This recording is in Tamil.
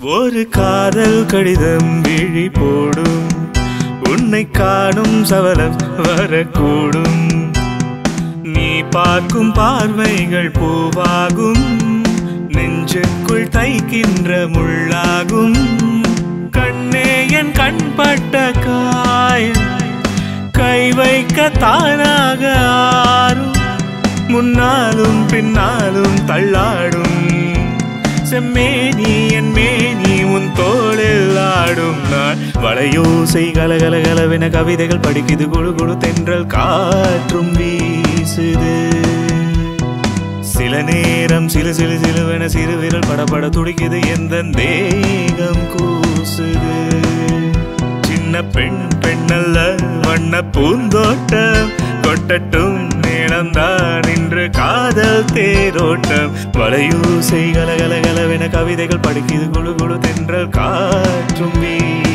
ஒரு காதல் கடிதம் விழி போடும் உன்னை காணும் சவலம் வரக்கூடும் நீ பார்க்கும் பார்வைகள் பூவாகும் நெஞ்சுக்குள் தைக்கின்ற முள்ளாகும் கண்ணே என் கண்பட்ட காயம் கை வைக்க தானாக ஆறும் முன்னாலும் பின்னாலும் தள்ளாடும் செம்மேனி என் மேனி உன் தோளில் ஆடும் நான் வளையோசை கலகல கலவென கவிதைகள் படிக்குது குழு குழு தென்றல் காற்றும் வீசுது சில நேரம் சிலு சிலு சிலுவென சிறு விரல் படபட துடிக்குது எந்த தேகம் கூசுது சின்ன பெண் பெண்ணல்ல வண்ண பூந்தோட்டம் கொட்டட்டும் நீளம்தான் இன்று காதல் தேரோட்டம் வளையூசை கலகல கலவென கவிதைகள் படிக்குது குழு குழு தென்றல் காற்றும் வீசுது